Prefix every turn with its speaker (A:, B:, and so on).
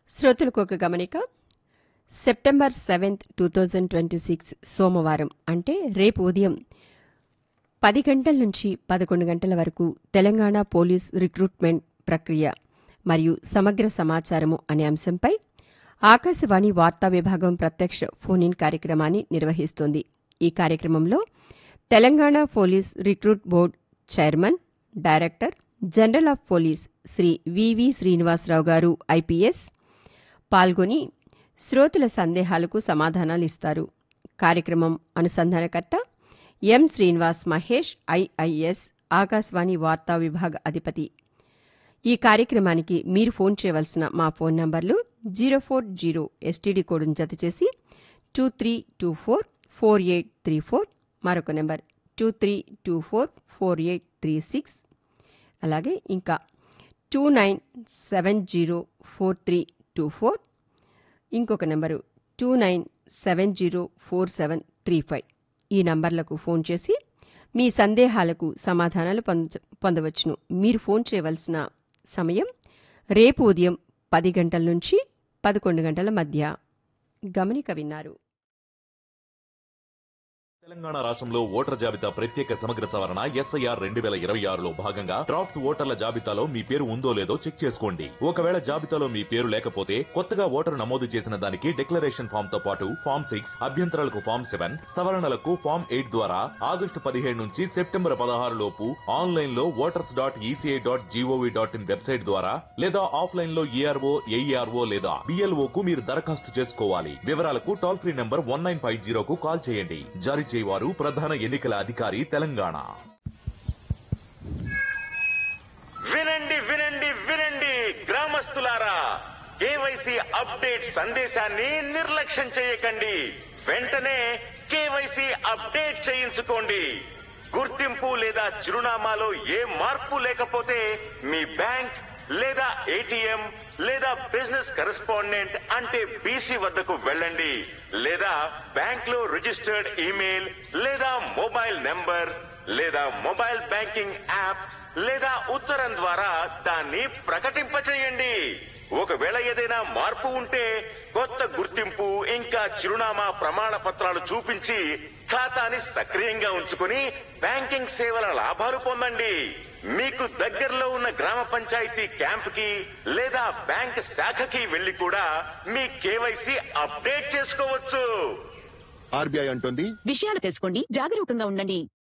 A: శ్రోతలకు ఒక గమనిక September seventh two thousand twenty six సోమవారం అంటే రేపు ఉదయం పది గంటల నుంచి పదకొండు గంటల వరకు తెలంగాణ పోలీస్ రిక్రూట్మెంట్ ప్రక్రియ మరియు సమగ్ర సమాచారము అనే అంశంపై ఆకాశవాణి వార్తా విభాగం ప్రత్యక్ష ఫోన్ ఇన్ కార్యక్రమాన్ని నిర్వహిస్తోంది ఈ కార్యక్రమంలో Telangana police recruit board chairman director general of police Shri V V Srinivasarao garu IPS పాల్గొని శ్రోతల సందేహాలకు సమాధానాలు ఇస్తారు కార్యక్రమం అనుసంధానకర్త ఎం శ్రీనివాస్ మహేష్ ఐఐఎస్ ఆకాశవాణి వార్తా విభాగ అధిపతి ఈ కార్యక్రమానికి మీరు ఫోన్ చేయవలసిన మా ఫోన్ నంబర్లు జీరో ఫోర్ జీరో ఎస్టీడీ కోడ్ను జతచేసి two three two four four eight three four మరొక number two three two four four eight three six అలాగే ఇంకా two nine seven zero four three two four ఇంకొక number two nine seven zero four seven three five ఈ నంబర్లకు phone చేసి మీ సందేహాలకు సమాధానాలు పొంద పొందవచ్చును మీరు ఫోన్ చేయవలసిన సమయం రేపు ఉదయం పది గంటల నుంచి పదకొండు గంటల మధ్య గమనిక విన్నారు
B: తెలంగాణ రాష్ట్రంలో ఓటర్ జాబితా ప్రత్యేక సమగ్ర సవరణ ఎస్ఐఆర్ రెండు వేల ఇరవై ఆరులో భాగంగా డ్రాఫ్ట్స్ ఓటర్ల జాబితాలో మీ పేరు ఉందో లేదో చెక్ చేసుకోండి ఒకవేళ జాబితాలో మీ పేరు లేకపోతే కొత్తగా ఓటరు నమోదు చేసిన దానికి డిక్లరేషన్ ఫామ్ తో పాటు ఫామ్ సిక్స్ అభ్యంతరాలకు ఫామ్ సెవెన్ సవరణలకు ఫామ్ ఎయిట్ ద్వారా ఆగస్టు పదిహేడు నుంచి సెప్టెంబర్ పదహారు లోపు ఆన్లైన్ లో voters dot ECI dot gov dot in website ద్వారా లేదా ఆఫ్లైన్ లో ఏఆర్ఓ ఏఈఆర్ఓ లేదా బిఎల్ఓ కు మీరు దరఖాస్తు చేసుకోవాలి వివరాలకు toll free number one nine five జీరోకు కాల్ చేయండి జారీ చేయవారు ప్రధాన ఎన్నికల అధికారి తెలంగాణ
C: వినండి వినండి వినండి గ్రామస్తులారా కేవైసీ అప్డేట్ సందేశాన్ని నిర్లక్ష్యం చేయకండి వెంటనే కేవైసీ అప్డేట్ చేయించుకోండి గుర్తింపు లేదా చిరునామాలో ఏ మార్పు లేకపోతే మీ బ్యాంక్ లేదా ఏటీఎం లేదా బిజినెస్ కరెస్పాండెంట్ అంటే బీసీ వద్దకు వెళ్ళండి లేదా బ్యాంక్ లో రిజిస్టర్డ్ ఈమెయిల్ లేదా మొబైల్ నెంబర్ లేదా మొబైల్ బ్యాంకింగ్ యాప్ లేదా ఉత్తరం ద్వారా దాన్ని ప్రకటింపచేయండి ఒకవేళ ఏదైనా మార్పు ఉంటే కొత్త గుర్తింపు ఇంకా చిరునామా ప్రమాణ పత్రాలు చూపించి ఖాతాని సక్రియంగా ఉంచుకుని బ్యాంకింగ్ సేవల లాభాలు పొందండి మీకు దగ్గరలో ఉన్న గ్రామ పంచాయతీ క్యాంప్ కి లేదా బ్యాంక్ శాఖకి వెళ్లి కూడా మీ కేవైసీ అప్డేట్ చేసుకోవచ్చు
D: ఆర్బీఐ అంటుంది
E: విషయాలు తెలుసుకోండి జాగరూకంగా ఉండండి